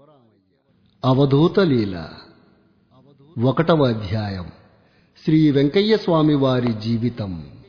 అవధూత లీల ఒకటవ అధ్యాయం శ్రీ వెంకయ్య స్వామి వారి జీవితం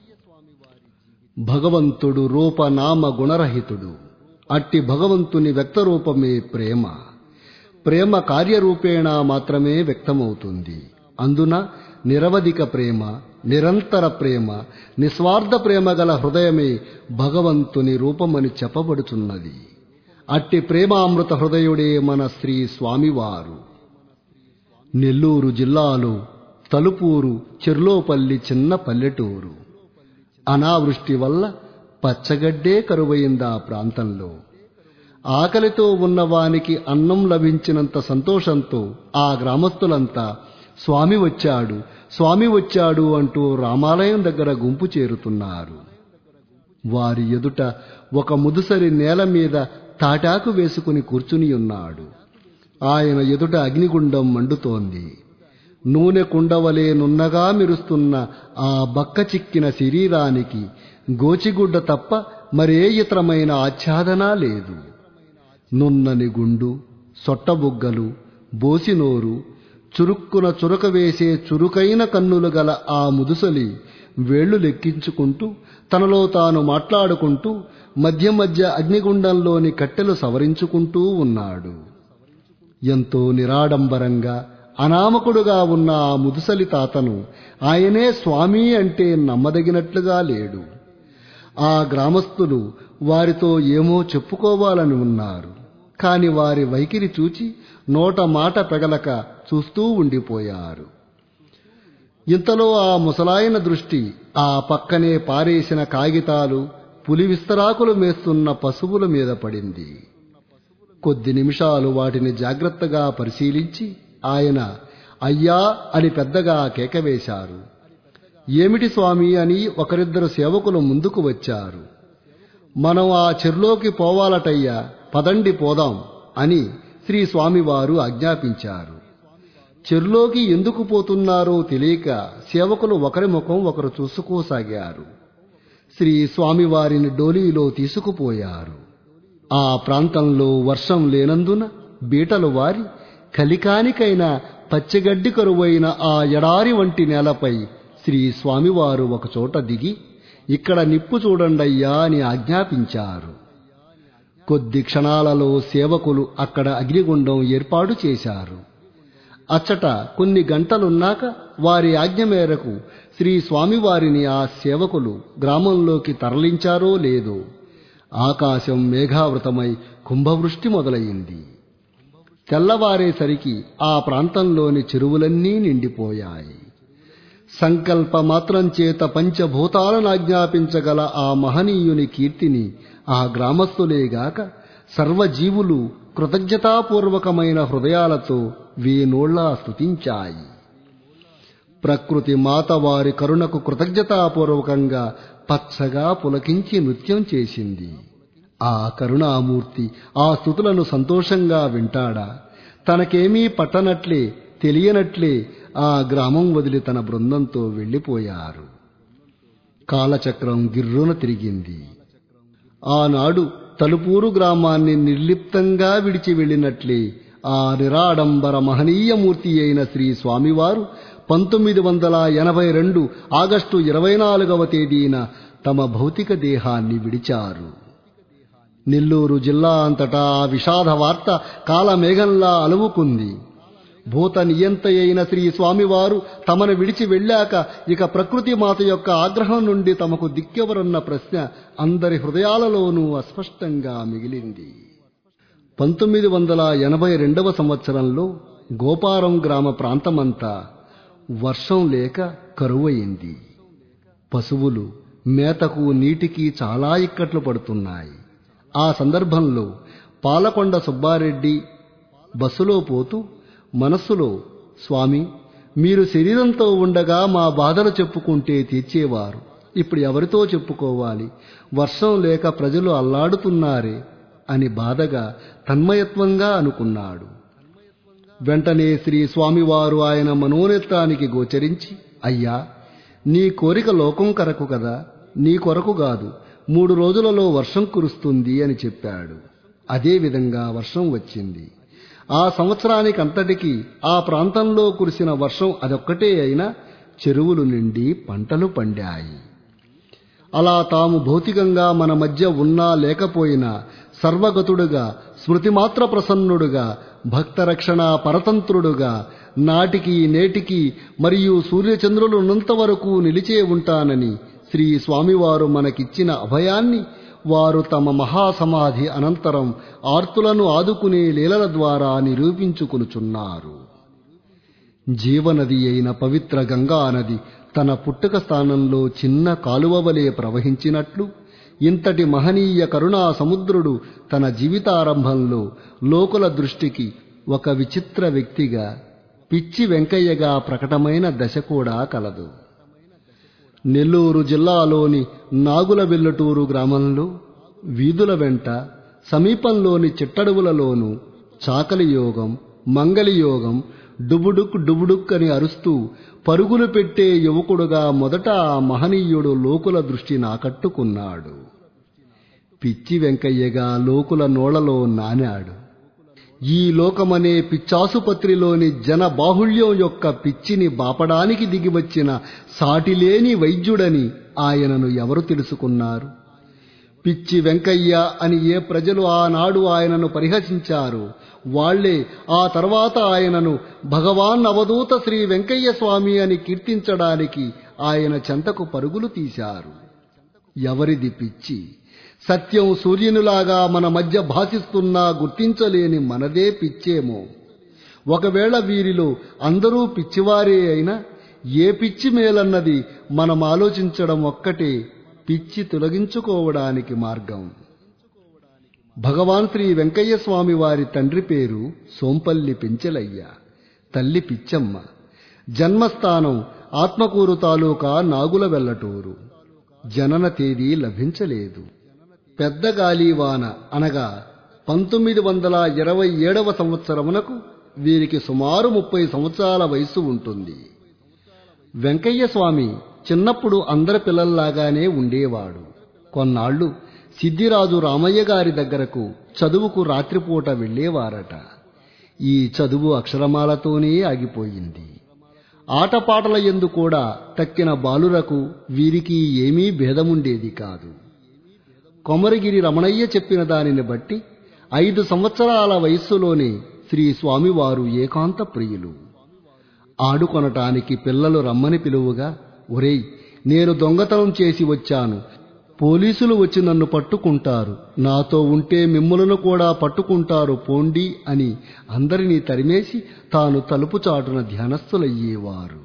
భగవంతుడు రూపనామ గుణరహితుడు అట్టి భగవంతుని వ్యక్తరూపమే ప్రేమ ప్రేమ కార్యరూపేణ మాత్రమే వ్యక్తమవుతుంది అందున నిరవధిక ప్రేమ నిరంతర ప్రేమ నిస్వార్థ ప్రేమ గల హృదయమే భగవంతుని రూపమని చెప్పబడుచున్నది అట్టి ప్రేమామృత హృదయుడే మన శ్రీ స్వామివారు నెల్లూరు జిల్లాలో తలుపూరు చెర్లోపల్లి చిన్న పల్లెటూరు అనావృష్టి వల్ల పచ్చగడ్డే కరువైంది ఆ ప్రాంతంలో ఆకలితో ఉన్నవానికి అన్నం లభించినంత సంతోషంతో ఆ గ్రామస్తులంతా స్వామి వచ్చాడు స్వామి వచ్చాడు అంటూ రామాలయం దగ్గర గుంపు చేరుతున్నారు వారి ఎదుట ఒక ముదుసరి నేల మీద తాటాకు వేసుకుని కూర్చుని ఉన్నాడు ఆయన ఎదుట అగ్నిగుండం మండుతోంది నూనె కుండవలే నున్నగా మెరుస్తున్న ఆ బక్క చిక్కిన శరీరానికి గోచిగుడ్డ తప్ప మరే ఇతరమైన ఆచ్ఛాదన లేదు నున్నని గుండు సొట్టబుగ్గలు బోసినోరు చురుక్కున చురక వేసే చురుకైన కన్నులు గల ఆ ముదుసలి వేళ్లు లెక్కించుకుంటూ తనలో తాను మాట్లాడుకుంటూ మధ్య మధ్య అగ్నిగుండంలోని కట్టెలు సవరించుకుంటూ ఉన్నాడు ఎంతో నిరాడంబరంగా అనామకుడుగా ఉన్న ఆ ముదుసలి తాతను ఆయనే స్వామి అంటే నమ్మదగినట్లుగా లేడు ఆ గ్రామస్తులు వారితో ఏమో చెప్పుకోవాలని ఉన్నారు కాని వారి వైఖరి చూచి నోట మాట పెగలక చూస్తూ ఉండిపోయారు ఇంతలో ఆ ముసలాయన దృష్టి ఆ పక్కనే పారేసిన కాగితాలు పులి విస్తరాకులు మేస్తున్న పశువుల మీద పడింది కొద్ది నిమిషాలు వాటిని జాగ్రత్తగా పరిశీలించి ఆయన అయ్యా అని పెద్దగా కేకవేశారు ఏమిటి స్వామి అని ఒకరిద్దరు సేవకులు ముందుకు వచ్చారు మనం ఆ చెర్లోకి పోవాలటయ్యా పదండి పోదాం అని శ్రీ స్వామివారు ఆజ్ఞాపించారు చెరులోకి ఎందుకు పోతున్నారో తెలియక సేవకులు ఒకరి ముఖం ఒకరు చూసుకోసాగారు శ్రీ స్వామివారిని డోలీలో తీసుకుపోయారు ఆ ప్రాంతంలో వర్షం లేనందున బీటలు వారి కలికానికైన పచ్చగడ్డి కరువైన ఆ ఎడారి వంటి నేలపై శ్రీ స్వామివారు ఒకచోట దిగి ఇక్కడ నిప్పు చూడండయ్యా అని ఆజ్ఞాపించారు కొద్ది క్షణాలలో సేవకులు అక్కడ అగ్నిగుండం ఏర్పాటు చేశారు అచ్చట కొన్ని గంటలున్నాక వారి ఆజ్ఞ మేరకు శ్రీ స్వామివారిని ఆ సేవకులు గ్రామంలోకి తరలించారో లేదో ఆకాశం మేఘావృతమై కుంభవృష్టి మొదలయింది తెల్లవారేసరికి ఆ ప్రాంతంలోని చెరువులన్నీ నిండిపోయాయి సంకల్ప మాత్రం చేత పంచభూతాలను ఆజ్ఞాపించగల ఆ మహనీయుని కీర్తిని ఆ గ్రామస్తులేగాక సర్వజీవులు కృతజ్ఞతాపూర్వకమైన హృదయాలతో వేనోళ్లా స్తుతించాయి ప్రకృతి మాత వారి కరుణకు కృతజ్ఞతాపూర్వకంగా పచ్చగా పులకించి నృత్యం చేసింది ఆ కరుణామూర్తి ఆ స్థుతులను సంతోషంగా వింటాడా తనకేమీ పట్టనట్లే తెలియనట్లే ఆ గ్రామం వదిలి తన బృందంతో వెళ్ళిపోయారు కాలచక్రం గిర్రున తిరిగింది ఆనాడు తలుపూరు గ్రామాన్ని నిర్లిప్తంగా విడిచి వెళ్ళినట్లే ఆ నిరాడంబర మహనీయమూర్తి అయిన శ్రీ స్వామివారు పంతొమ్మిది వందల ఎనభై రెండు ఆగస్టు ఇరవై నాలుగవ తేదీన తమ భౌతిక దేహాన్ని విడిచారు నెల్లూరు జిల్లా అంతటా ఆ విషాద వార్త కాలమేఘంలా అలువుకుంది భూత నియంత అయిన శ్రీ స్వామివారు తమను విడిచి వెళ్ళాక ఇక ప్రకృతి మాత యొక్క ఆగ్రహం నుండి తమకు దిక్కెవరన్న ప్రశ్న అందరి హృదయాలలోనూ అస్పష్టంగా మిగిలింది పంతొమ్మిది వందల ఎనభై రెండవ సంవత్సరంలో గోపారం గ్రామ ప్రాంతమంతా వర్షం లేక కరువయింది పశువులు మేతకు నీటికి చాలా ఇక్కట్లు పడుతున్నాయి ఆ సందర్భంలో పాలకొండ సుబ్బారెడ్డి బస్సులో పోతూ మనస్సులో స్వామి మీరు శరీరంతో ఉండగా మా బాధలు చెప్పుకుంటే తీర్చేవారు ఇప్పుడు ఎవరితో చెప్పుకోవాలి వర్షం లేక ప్రజలు అల్లాడుతున్నారే అని బాధగా తన్మయత్వంగా అనుకున్నాడు వెంటనే శ్రీ స్వామివారు ఆయన మనోనేత్రానికి గోచరించి అయ్యా నీ కోరిక లోకం కరకు కదా నీ కొరకు కాదు మూడు రోజులలో వర్షం కురుస్తుంది అని చెప్పాడు అదే విధంగా వర్షం వచ్చింది ఆ సంవత్సరానికి అంతటికి ఆ ప్రాంతంలో కురిసిన వర్షం అదొక్కటే అయినా చెరువులు నిండి పంటలు పండాయి అలా తాము భౌతికంగా మన మధ్య ఉన్నా లేకపోయినా సర్వగతుడుగా స్మృతిమాత్ర ప్రసన్నుడుగా భక్తరక్షణ పరతంత్రుడుగా నాటికి నేటికి మరియు సూర్యచంద్రులు ఉన్నంత వరకు నిలిచే ఉంటానని శ్రీ స్వామివారు మనకిచ్చిన అభయాన్ని వారు తమ మహాసమాధి అనంతరం ఆర్తులను ఆదుకునే లీలల ద్వారా నిరూపించుకునుచున్నారు జీవనది అయిన పవిత్ర గంగా నది తన పుట్టుక స్థానంలో చిన్న కాలువవలే ప్రవహించినట్లు ఇంతటి మహనీయ కరుణా సముద్రుడు తన జీవితారంభంలో లోకుల దృష్టికి ఒక విచిత్ర వ్యక్తిగా పిచ్చి వెంకయ్యగా ప్రకటమైన దశ కూడా కలదు నెల్లూరు జిల్లాలోని నాగుల వెల్లటూరు గ్రామంలో వీధుల వెంట సమీపంలోని చిట్టడువులలోనూ చాకలి యోగం మంగళి యోగం డుబుడుక్ డుబుడుక్ అని అరుస్తూ పరుగులు పెట్టే యువకుడుగా మొదట ఆ మహనీయుడు లోకుల దృష్టి నాకట్టుకున్నాడు పిచ్చి వెంకయ్యగా లోకుల నోళ్లలో నానాడు ఈ లోకమనే పిచ్చాసుపత్రిలోని జన బాహుళ్యం యొక్క పిచ్చిని బాపడానికి దిగివచ్చిన సాటిలేని వైద్యుడని ఆయనను ఎవరు తెలుసుకున్నారు పిచ్చి వెంకయ్య అని ఏ ప్రజలు ఆనాడు ఆయనను పరిహసించారు వాళ్లే ఆ తర్వాత ఆయనను భగవాన్ అవధూత శ్రీ వెంకయ్య స్వామి అని కీర్తించడానికి ఆయన చెంతకు పరుగులు తీశారు ఎవరిది పిచ్చి సత్యం సూర్యునిలాగా మన మధ్య భాసిస్తున్నా గుర్తించలేని మనదే పిచ్చేమో ఒకవేళ వీరిలో అందరూ పిచ్చివారే అయినా ఏ పిచ్చి మేలన్నది మనం ఆలోచించడం ఒక్కటే పిచ్చి తొలగించుకోవడానికి మార్గం భగవాన్ శ్రీ వెంకయ్య స్వామి వారి తండ్రి పేరు సోంపల్లి పెంచెలయ్య తల్లి పిచ్చమ్మ జన్మస్థానం ఆత్మకూరు తాలూకా నాగుల వెల్లటూరు జనన తేదీ లభించలేదు పెద్ద గాలివాన అనగా పంతొమ్మిది వందల ఇరవై ఏడవ సంవత్సరమునకు వీరికి సుమారు ముప్పై సంవత్సరాల వయస్సు ఉంటుంది వెంకయ్య స్వామి చిన్నప్పుడు అందరి పిల్లల్లాగానే ఉండేవాడు కొన్నాళ్లు సిద్ధిరాజు రామయ్య గారి దగ్గరకు చదువుకు రాత్రిపూట వెళ్ళేవారట ఈ చదువు అక్షరమాలతోనే ఆగిపోయింది ఆటపాటల ఎందు కూడా తక్కిన బాలురకు వీరికి ఏమీ భేదముండేది కాదు కొమరగిరి రమణయ్య చెప్పిన దానిని బట్టి ఐదు సంవత్సరాల వయస్సులోనే శ్రీ స్వామివారు ఏకాంత ప్రియులు ఆడుకొనటానికి పిల్లలు రమ్మని పిలువుగా ఒరేయ్ నేను దొంగతనం చేసి వచ్చాను పోలీసులు వచ్చి నన్ను పట్టుకుంటారు నాతో ఉంటే మిమ్ములను కూడా పట్టుకుంటారు పోండి అని అందరినీ తరిమేసి తాను తలుపు చాటున ధ్యానస్థులయ్యేవారు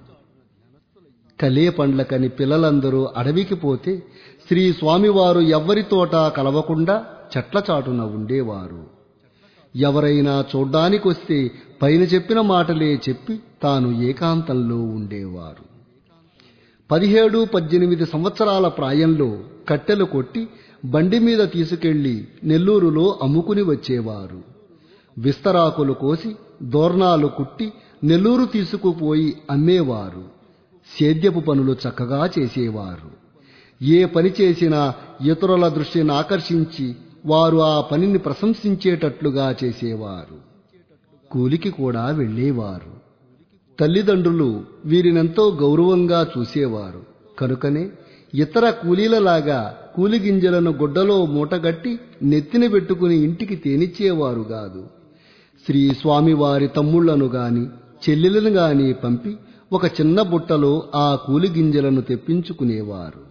కలే పండ్లకని పిల్లలందరూ అడవికి పోతే శ్రీ స్వామివారు ఎవ్వరితోట కలవకుండా చెట్ల చాటున ఉండేవారు ఎవరైనా చూడ్డానికొస్తే పైన చెప్పిన మాటలే చెప్పి తాను ఏకాంతంలో ఉండేవారు పదిహేడు పద్దెనిమిది సంవత్సరాల ప్రాయంలో కట్టెలు కొట్టి బండి మీద తీసుకెళ్లి నెల్లూరులో అమ్ముకుని వచ్చేవారు విస్తరాకులు కోసి దోర్నాలు కుట్టి నెల్లూరు తీసుకుపోయి అమ్మేవారు సేద్యపు పనులు చక్కగా చేసేవారు ఏ పని చేసినా ఇతరుల దృష్టిని ఆకర్షించి వారు ఆ పనిని ప్రశంసించేటట్లుగా చేసేవారు కూలికి కూడా వెళ్ళేవారు తల్లిదండ్రులు వీరినెంతో గౌరవంగా చూసేవారు కనుకనే ఇతర కూలీలలాగా కూలి గింజలను గుడ్డలో మూటగట్టి నెత్తిన పెట్టుకుని ఇంటికి తేనిచ్చేవారు కాదు శ్రీ స్వామివారి తమ్ముళ్లను గాని చెల్లెలను గాని పంపి ఒక చిన్న బుట్టలో ఆ కూలి గింజలను తెప్పించుకునేవారు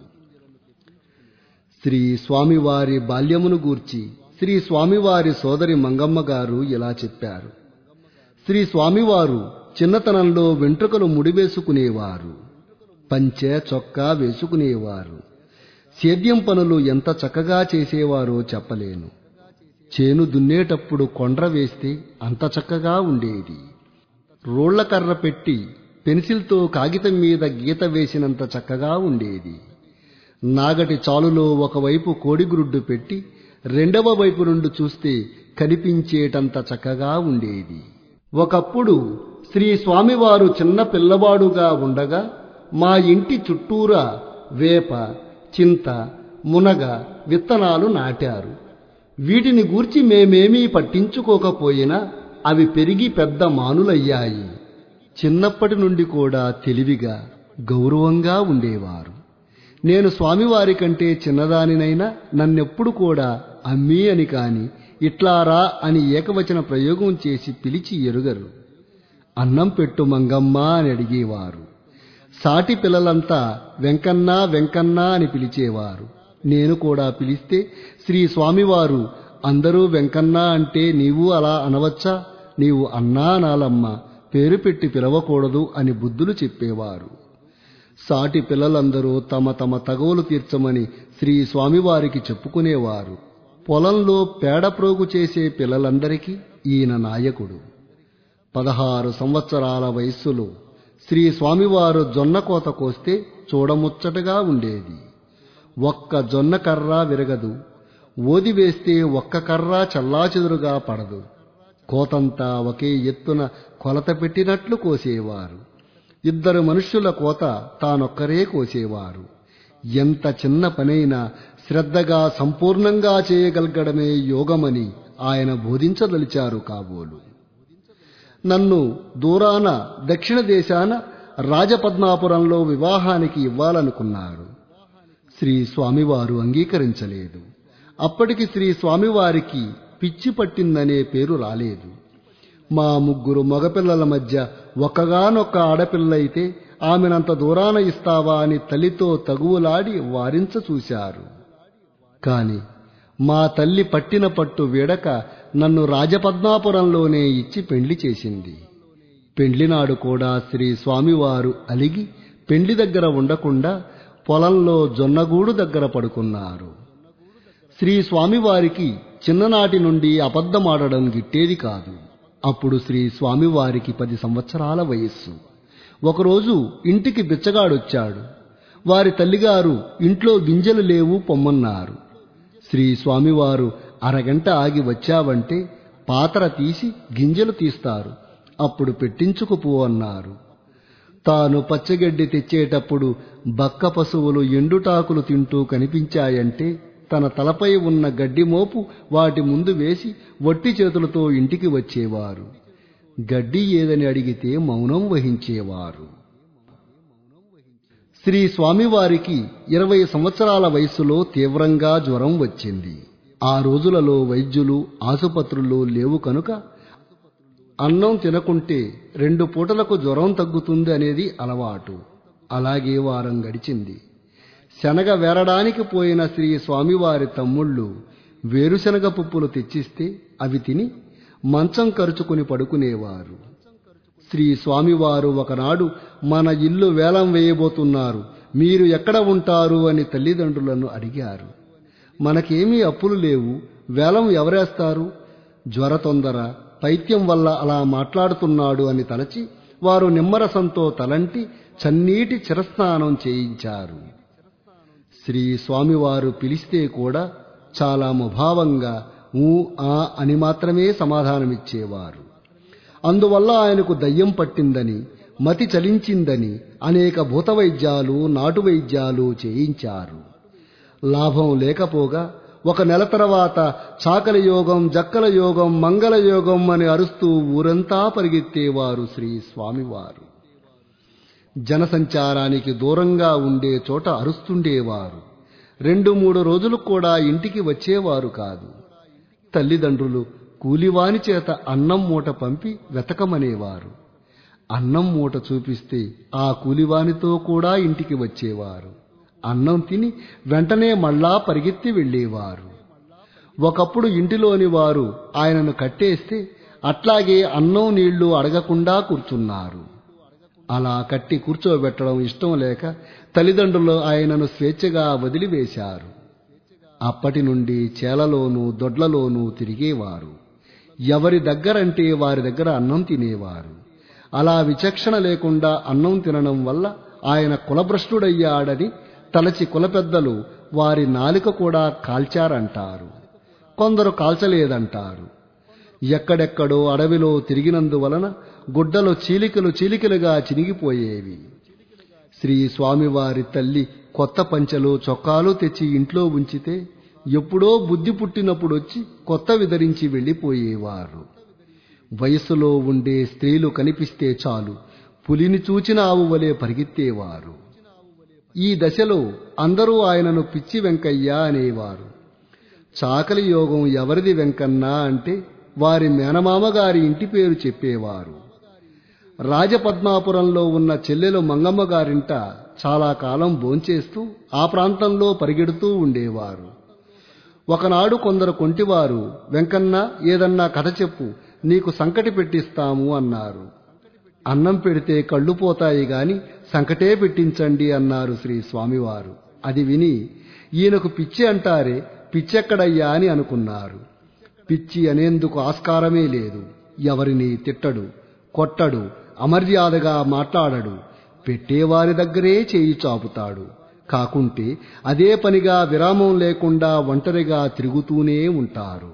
శ్రీ స్వామివారి బాల్యమును గూర్చి శ్రీ స్వామివారి సోదరి మంగమ్మ గారు ఇలా చెప్పారు శ్రీ స్వామివారు చిన్నతనంలో వెంట్రుకలు ముడివేసుకునేవారు పంచె చొక్కా వేసుకునేవారు సేద్యం పనులు ఎంత చక్కగా చేసేవారో చెప్పలేను చేను దున్నేటప్పుడు కొండ్ర వేస్తే అంత చక్కగా ఉండేది రోళ్ల కర్ర పెట్టి పెన్సిల్తో కాగితం మీద గీత వేసినంత చక్కగా ఉండేది నాగటి చాలులో ఒకవైపు కోడిగ్రుడ్డు పెట్టి రెండవ వైపు నుండి చూస్తే కనిపించేటంత చక్కగా ఉండేది ఒకప్పుడు శ్రీ స్వామివారు చిన్న పిల్లవాడుగా ఉండగా మా ఇంటి చుట్టూరా వేప చింత మునగ విత్తనాలు నాటారు వీటిని గూర్చి మేమేమీ పట్టించుకోకపోయినా అవి పెరిగి పెద్ద మానులయ్యాయి చిన్నప్పటి నుండి కూడా తెలివిగా గౌరవంగా ఉండేవారు నేను స్వామివారి కంటే చిన్నదానినైనా నన్నెప్పుడు కూడా అమ్మీ అని కాని ఇట్లారా అని ఏకవచన ప్రయోగం చేసి పిలిచి ఎరుగరు అన్నం పెట్టు మంగమ్మ అని అడిగేవారు సాటి పిల్లలంతా వెంకన్నా వెంకన్నా అని పిలిచేవారు నేను కూడా పిలిస్తే శ్రీ స్వామివారు అందరూ వెంకన్నా అంటే నీవు అలా అనవచ్చా నీవు అన్నా అనాలమ్మ పేరు పెట్టి పిలవకూడదు అని బుద్ధులు చెప్పేవారు సాటి పిల్లలందరూ తమ తమ తగవులు తీర్చమని శ్రీ స్వామివారికి చెప్పుకునేవారు పొలంలో పేడ ప్రోగు చేసే పిల్లలందరికీ ఈయన నాయకుడు పదహారు సంవత్సరాల వయస్సులో శ్రీ స్వామివారు జొన్న కోత కోస్తే చూడముచ్చటగా ఉండేది ఒక్క జొన్న కర్ర విరగదు ఓది వేస్తే ఒక్క కర్ర చల్లాచెదురుగా పడదు కోతంతా ఒకే ఎత్తున కొలత పెట్టినట్లు కోసేవారు ఇద్దరు మనుష్యుల కోత తానొక్కరే కోసేవారు ఎంత చిన్న పనైనా శ్రద్ధగా సంపూర్ణంగా చేయగలగడమే యోగమని ఆయన బోధించదలిచారు కాబోలు నన్ను దూరాన దక్షిణ దేశాన రాజపద్మాపురంలో వివాహానికి ఇవ్వాలనుకున్నారు శ్రీ స్వామివారు అంగీకరించలేదు అప్పటికి శ్రీ స్వామివారికి పిచ్చి పట్టిందనే పేరు రాలేదు మా ముగ్గురు మగపిల్లల మధ్య ఒక్కగానొక్క ఆడపిల్ల అయితే ఆమెనంత దూరాన ఇస్తావా అని తల్లితో తగువులాడి వారించ చూశారు కాని మా తల్లి పట్టిన పట్టు వీడక నన్ను రాజపద్మాపురంలోనే ఇచ్చి పెండ్లి చేసింది పెండ్లినాడు కూడా శ్రీ స్వామివారు అలిగి పెండ్లి దగ్గర ఉండకుండా పొలంలో జొన్నగూడు దగ్గర పడుకున్నారు శ్రీ స్వామివారికి చిన్ననాటి నుండి అబద్ధమాడడం గిట్టేది కాదు అప్పుడు శ్రీ స్వామివారికి పది సంవత్సరాల వయస్సు ఒకరోజు ఇంటికి బిచ్చగాడొచ్చాడు వారి తల్లిగారు ఇంట్లో గింజలు లేవు పొమ్మన్నారు శ్రీ స్వామివారు అరగంట ఆగి వచ్చావంటే పాతర తీసి గింజలు తీస్తారు అప్పుడు పెట్టించుకుపో అన్నారు తాను పచ్చగడ్డి తెచ్చేటప్పుడు బక్క పశువులు ఎండుటాకులు తింటూ కనిపించాయంటే తన తలపై ఉన్న గడ్డి మోపు వాటి ముందు వేసి వట్టి చేతులతో ఇంటికి వచ్చేవారు గడ్డి ఏదని అడిగితే మౌనం వహించేవారు శ్రీ స్వామివారికి ఇరవై సంవత్సరాల వయస్సులో తీవ్రంగా జ్వరం వచ్చింది ఆ రోజులలో వైద్యులు ఆసుపత్రులు లేవు కనుక అన్నం తినకుంటే రెండు పూటలకు జ్వరం తగ్గుతుంది అనేది అలవాటు అలాగే వారం గడిచింది శనగ వేరడానికి పోయిన శ్రీ స్వామివారి తమ్ముళ్ళు వేరుశనగ పప్పులు తెచ్చిస్తే అవి తిని మంచం కరుచుకుని పడుకునేవారు శ్రీ స్వామివారు ఒకనాడు మన ఇల్లు వేలం వేయబోతున్నారు మీరు ఎక్కడ ఉంటారు అని తల్లిదండ్రులను అడిగారు మనకేమీ అప్పులు లేవు వేలం ఎవరేస్తారు జ్వర తొందర పైత్యం వల్ల అలా మాట్లాడుతున్నాడు అని తలచి వారు నిమ్మరసంతో తలంటి చన్నీటి చిరస్నానం చేయించారు శ్రీ స్వామివారు పిలిస్తే కూడా చాలా ముభావంగా ఊ ఆ అని మాత్రమే సమాధానమిచ్చేవారు అందువల్ల ఆయనకు దయ్యం పట్టిందని మతి చలించిందని అనేక భూత వైద్యాలు నాటు వైద్యాలు చేయించారు లాభం లేకపోగా ఒక నెల తర్వాత చాకల యోగం జక్కల యోగం మంగళ యోగం అని అరుస్తూ ఊరంతా పరిగెత్తేవారు శ్రీ స్వామివారు జనసంచారానికి దూరంగా ఉండే చోట అరుస్తుండేవారు రెండు మూడు రోజులు కూడా ఇంటికి వచ్చేవారు కాదు తల్లిదండ్రులు కూలివాని చేత అన్నం మూట పంపి వెతకమనేవారు అన్నం మూట చూపిస్తే ఆ కూలివానితో కూడా ఇంటికి వచ్చేవారు అన్నం తిని వెంటనే మళ్ళా పరిగెత్తి వెళ్ళేవారు ఒకప్పుడు ఇంటిలోని వారు ఆయనను కట్టేస్తే అట్లాగే అన్నం నీళ్లు అడగకుండా కూర్చున్నారు అలా కట్టి కూర్చోబెట్టడం ఇష్టం లేక తల్లిదండ్రులు ఆయనను స్వేచ్ఛగా వదిలివేశారు అప్పటి నుండి చేలలోనూ దొడ్లలోనూ తిరిగేవారు ఎవరి దగ్గరంటే వారి దగ్గర అన్నం తినేవారు అలా విచక్షణ లేకుండా అన్నం తినడం వల్ల ఆయన కులభ్రష్టుడయ్యాడని తలచి కులపెద్దలు వారి నాలుక కూడా కాల్చారంటారు కొందరు కాల్చలేదంటారు ఎక్కడెక్కడో అడవిలో తిరిగినందువలన గుడ్డలు చీలికలు చీలికలుగా చినిగిపోయేవి శ్రీ స్వామివారి తల్లి కొత్త పంచెలు చొక్కాలు తెచ్చి ఇంట్లో ఉంచితే ఎప్పుడో బుద్ధి పుట్టినప్పుడు వచ్చి కొత్తవి ధరించి వెళ్ళిపోయేవారు వయస్సులో ఉండే స్త్రీలు కనిపిస్తే చాలు పులిని చూచిన ఆవు వలె పరిగెత్తేవారు ఈ దశలో అందరూ ఆయనను పిచ్చి వెంకయ్య అనేవారు చాకలి యోగం ఎవరిది వెంకన్న అంటే వారి మేనమామ గారి ఇంటి పేరు చెప్పేవారు రాజపద్మాపురంలో ఉన్న చెల్లెలు మంగమ్మ గారింట చాలా కాలం భోంచేస్తూ ఆ ప్రాంతంలో పరిగెడుతూ ఉండేవారు ఒకనాడు కొందరు కొంటివారు వెంకన్న ఏదన్నా కథ చెప్పు నీకు సంకటి పెట్టిస్తాము అన్నారు అన్నం పెడితే కళ్ళు పోతాయి గాని సంకటే పెట్టించండి అన్నారు శ్రీ స్వామివారు అది విని ఈయనకు పిచ్చి అంటారే పిచ్చెక్కడయ్యా అని అనుకున్నారు పిచ్చి అనేందుకు ఆస్కారమే లేదు ఎవరిని తిట్టడు కొట్టడు అమర్యాదగా మాట్లాడడు పెట్టేవారి దగ్గరే చేయి చాపుతాడు కాకుంటే అదే పనిగా విరామం లేకుండా ఒంటరిగా తిరుగుతూనే ఉంటారు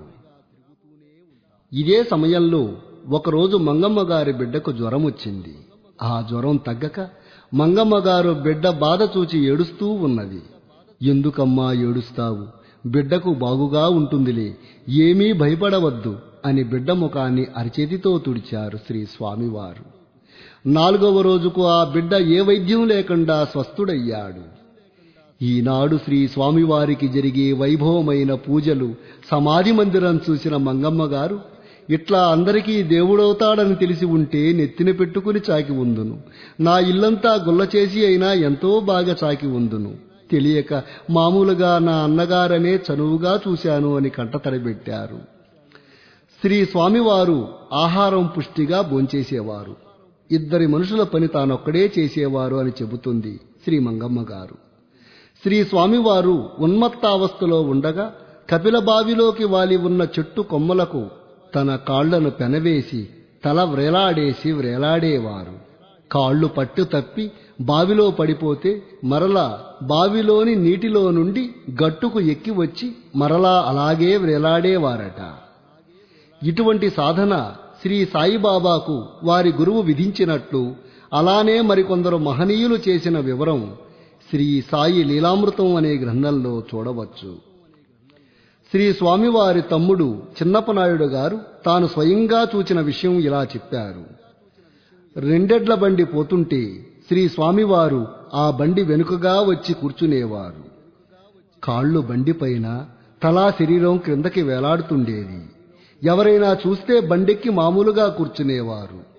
ఇదే సమయంలో ఒకరోజు మంగమ్మ గారి బిడ్డకు జ్వరం వచ్చింది ఆ జ్వరం తగ్గక మంగమ్మ గారు బిడ్డ బాధ చూచి ఏడుస్తూ ఉన్నది ఎందుకమ్మా ఏడుస్తావు బిడ్డకు బాగుగా ఉంటుందిలే ఏమీ భయపడవద్దు అని బిడ్డ ముఖాన్ని అరచేతితో తుడిచారు శ్రీ స్వామివారు నాలుగవ రోజుకు ఆ బిడ్డ ఏ వైద్యం లేకుండా స్వస్థుడయ్యాడు ఈనాడు శ్రీ స్వామివారికి జరిగే వైభవమైన పూజలు సమాధి మందిరం చూసిన మంగమ్మ గారు ఇట్లా అందరికీ దేవుడవుతాడని తెలిసి ఉంటే నెత్తిన పెట్టుకుని చాకి ఉందును నా ఇల్లంతా గుల్ల చేసి అయినా ఎంతో బాగా చాకి ఉందును తెలియక మామూలుగా నా అన్నగారనే చనువుగా చూశాను అని కంటతడిబెట్టారు శ్రీ స్వామివారు ఆహారం పుష్టిగా భోంచేసేవారు ఇద్దరి మనుషుల పని తానొక్కడే చేసేవారు అని చెబుతుంది శ్రీ మంగమ్మ గారు శ్రీ స్వామివారు ఉన్మత్తావస్థలో ఉండగా కపిల బావిలోకి వాలి ఉన్న చెట్టు కొమ్మలకు తన కాళ్లను పెనవేసి తల వ్రేలాడేసి వ్రేలాడేవారు కాళ్ళు పట్టు తప్పి బావిలో పడిపోతే మరలా బావిలోని నీటిలో నుండి గట్టుకు ఎక్కి వచ్చి మరలా అలాగే వ్రేలాడేవారట ఇటువంటి సాధన శ్రీ సాయిబాబాకు వారి గురువు విధించినట్లు అలానే మరికొందరు మహనీయులు చేసిన వివరం శ్రీ సాయి లీలామృతం అనే గ్రంథంలో చూడవచ్చు శ్రీ స్వామివారి తమ్ముడు చిన్నపనాయుడు గారు తాను స్వయంగా చూచిన విషయం ఇలా చెప్పారు రెండెడ్ల బండి పోతుంటే శ్రీ స్వామివారు ఆ బండి వెనుకగా వచ్చి కూర్చునేవారు కాళ్ళు బండిపైన తలా శరీరం క్రిందకి వేలాడుతుండేది ఎవరైనా చూస్తే బండెక్కి మామూలుగా కూర్చునేవారు